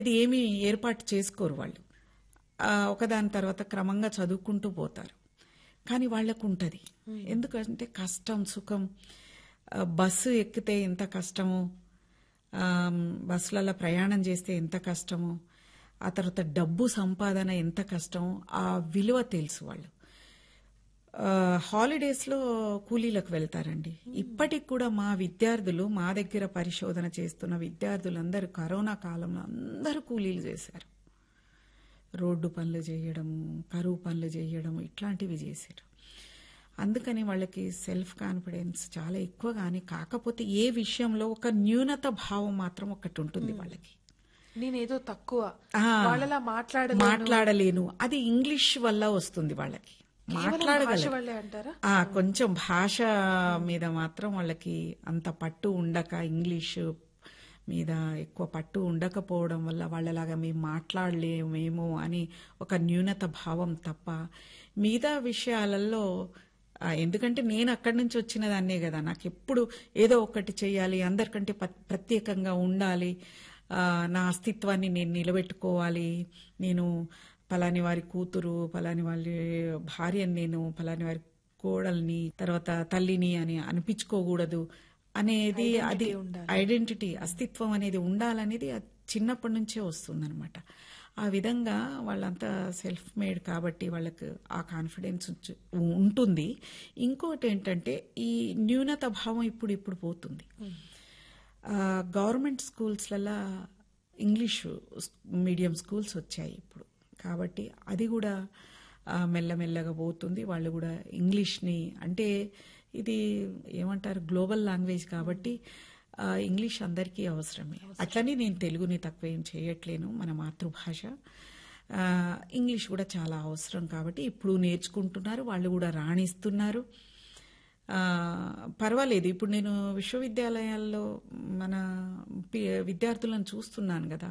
ఇది ఏమీ ఏర్పాటు చేసుకోరు వాళ్ళు ఆ, ఒకదాని తర్వాత క్రమంగా చదువుకుంటూ పోతారు కానీ వాళ్ళకు ఉంటుంది ఎందుకంటే కష్టం సుఖం ఆ, బస్సు ఎక్కితే ఎంత కష్టమో ఆ, బస్సులలో ప్రయాణం చేస్తే ఎంత కష్టమో ఆ తర్వాత డబ్బు సంపాదన ఎంత కష్టమో ఆ విలువ తెలుసు వాళ్ళు ఆ, హాలిడేస్లో కూలీలకు వెళ్తారండి ఇప్పటికి కూడా మా విద్యార్థులు మా దగ్గర పరిశోధన చేస్తున్న విద్యార్థులందరూ కరోనా కాలంలో అందరూ కూలీలు చేశారు రోడ్డు పనులు చేయడము కరువు పనులు చేయడము ఇట్లాంటివి చేశారు అందుకని వాళ్ళకి సెల్ఫ్ కాన్ఫిడెన్స్ చాలా ఎక్కువ కానీ కాకపోతే ఏ విషయంలో ఒక న్యూనత భావం మాత్రం ఒకటి ఉంటుంది వాళ్ళకి నేనేదో తక్కువ ఆ, వాళ్ళలా మాట్లాడ మాట్లాడలేను అది ఇంగ్లీష్ వల్ల వస్తుంది వాళ్ళకి భాష మాట్లాడగలరు వల్లే అంటారా ఆ కొంచెం భాష మీద మాత్రం వాళ్ళకి అంత పట్టు ఉండక ఇంగ్లీషు మీద ఎక్కువ పట్టు ఉండకపోవడం వల్ల వాళ్ళలాగా మేము మాట్లాడలేమేమో అని ఒక న్యూనత భావం తప్ప మిగతా విషయాలలో ఆ, ఎందుకంటే నేను అక్కడి నుంచి వచ్చిన దాన్నే కదా నాకు ఎప్పుడు ఏదో ఒకటి చేయాలి అందరికంటే ప- ప్రత్యేకంగా ఉండాలి ఆ, నా అస్తిత్వాన్ని నేను నిలబెట్టుకోవాలి నేను పలాని వారి కూతురు పలాని వారి భార్యని నేను పలాని వారి కోడల్ని తర్వాత తల్లిని అని అనిపించుకోకూడదు అనేది అది ఐడెంటిటీ అస్తిత్వం అనేది ఉండాలనేది అది చిన్నప్పటి నుంచే వస్తుందన్నమాట ఆ విధంగా వాళ్ళంతా సెల్ఫ్ మేడ్ కాబట్టి వాళ్ళకి ఆ కాన్ఫిడెన్స్ ఉంచు- ఉంటుంది ఇంకోటి ఏంటంటే ఈ న్యూనత భావం ఇప్పుడు ఇప్పుడు పోతుంది ఆ, గవర్నమెంట్ స్కూల్స్లలో ఇంగ్లీష్ మీడియం స్కూల్స్ వచ్చాయి ఇప్పుడు కాబట్టి అది కూడా ఆ, మెల్లమెల్లగా పోతుంది వాళ్ళు కూడా ఇంగ్లీష్ని అంటే ఇది ఏమంటారు గ్లోబల్ లాంగ్వేజ్ కాబట్టి ఆ, ఇంగ్లీష్ అందరికీ అవసరమే అట్లని నేను తెలుగుని తక్కువ ఏం చేయట్లేను మన మాతృభాష ఆ, ఇంగ్లీష్ కూడా చాలా అవసరం కాబట్టి ఇప్పుడు నేర్చుకుంటున్నారు వాళ్ళు కూడా రాణిస్తున్నారు ఆ, పర్వాలేదు ఇప్పుడు నేను విశ్వవిద్యాలయాల్లో మన పి- విద్యార్థులను చూస్తున్నాను కదా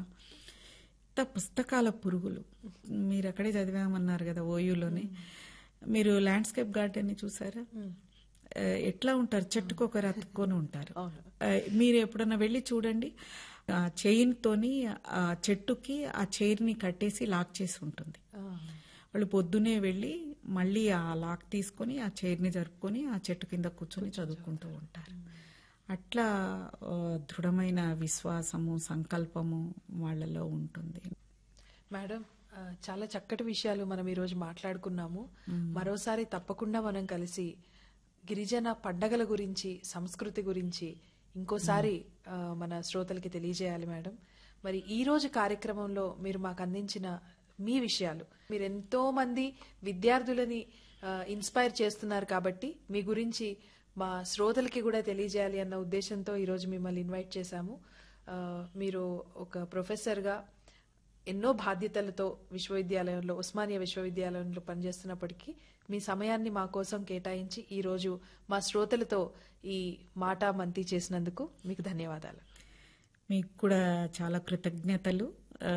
ఇంత పుస్తకాల పురుగులు మీరు అక్కడే చదివామన్నారు కదా ఓయూలోనే మీరు ల్యాండ్స్కేప్ గార్డెన్ ని చూసారా ఆ, ఎట్లా ఉంటారు చెట్టుకు ఒకరు అతుక్కొని ఉంటారు ఆ, మీరు ఎప్పుడన్నా వెళ్ళి చూడండి ఆ చైన్ తోని ఆ చెట్టుకి ఆ చైర్ ని కట్టేసి లాక్ చేసి ఉంటుంది వాళ్ళు పొద్దునే వెళ్ళి మళ్ళీ ఆ లాక్ తీసుకొని ఆ చైర్ని జరుపుకొని ఆ చెట్టు కింద కూర్చొని చదువుకుంటూ ఉంటారు అట్లా ఆ, దృఢమైన విశ్వాసము సంకల్పము వాళ్ళలో ఉంటుంది మేడం ఆ, చాలా చక్కటి విషయాలు మనం ఈరోజు మాట్లాడుకున్నాము మరోసారి తప్పకుండా మనం కలిసి గిరిజన పండగల గురించి సంస్కృతి గురించి ఇంకోసారి ఆ, మన శ్రోతలకి తెలియజేయాలి మేడం మరి ఈ రోజు కార్యక్రమంలో మీరు మాకు అందించిన మీ విషయాలు మీరు ఎంతో మంది విద్యార్థులని ఆ, ఇన్స్పైర్ చేస్తున్నారు కాబట్టి మీ గురించి మా శ్రోతలకి కూడా తెలియజేయాలి అన్న ఉద్దేశంతో ఈరోజు మిమ్మల్ని ఇన్వైట్ చేశాము ఆ, మీరు ఒక ప్రొఫెసర్గా ఎన్నో బాధ్యతలతో విశ్వవిద్యాలయంలో ఉస్మానియా విశ్వవిద్యాలయంలో పనిచేస్తున్నప్పటికీ మీ సమయాన్ని మా కోసం కేటాయించి ఈ రోజు మా శ్రోతలతో ఈ మాట మంతి చేసినందుకు మీకు ధన్యవాదాలు మీకు కూడా చాలా కృతజ్ఞతలు ఆ,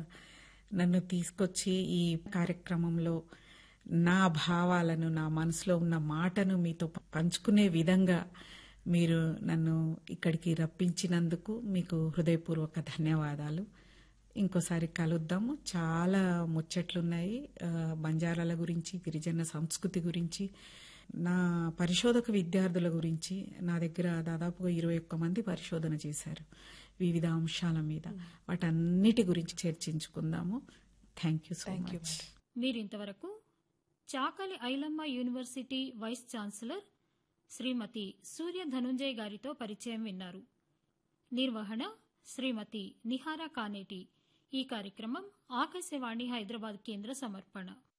నన్ను తీసుకొచ్చి ఈ కార్యక్రమంలో నా భావాలను నా మనసులో ఉన్న మాటను మీతో పంచుకునే విధంగా మీరు నన్ను ఇక్కడికి రప్పించినందుకు మీకు హృదయపూర్వక ధన్యవాదాలు ఇంకోసారి కలుద్దాము చాలా ముచ్చట్లున్నాయి ఆ, బంజారాల గురించి గిరిజన సంస్కృతి గురించి నా పరిశోధక విద్యార్థుల గురించి నా దగ్గర దాదాపుగా ఇరవై ఒక్క మంది పరిశోధన చేశారు వివిధ అంశాల మీద వాటన్నిటి గురించి చర్చించుకుందాము థ్యాంక్ యూ సో మచ్ మీరింతవరకు Chakali Ilamma university vice chancellor Shrimati Surya Dhanunjay గారితో పరిచయం విన్నారు నిర్వహణ శ్రీమతి నిహారా కానేటి ఈ కార్యక్రమం ఆకాశవాణి హైదరాబాద్ కేంద్ర సమర్పణ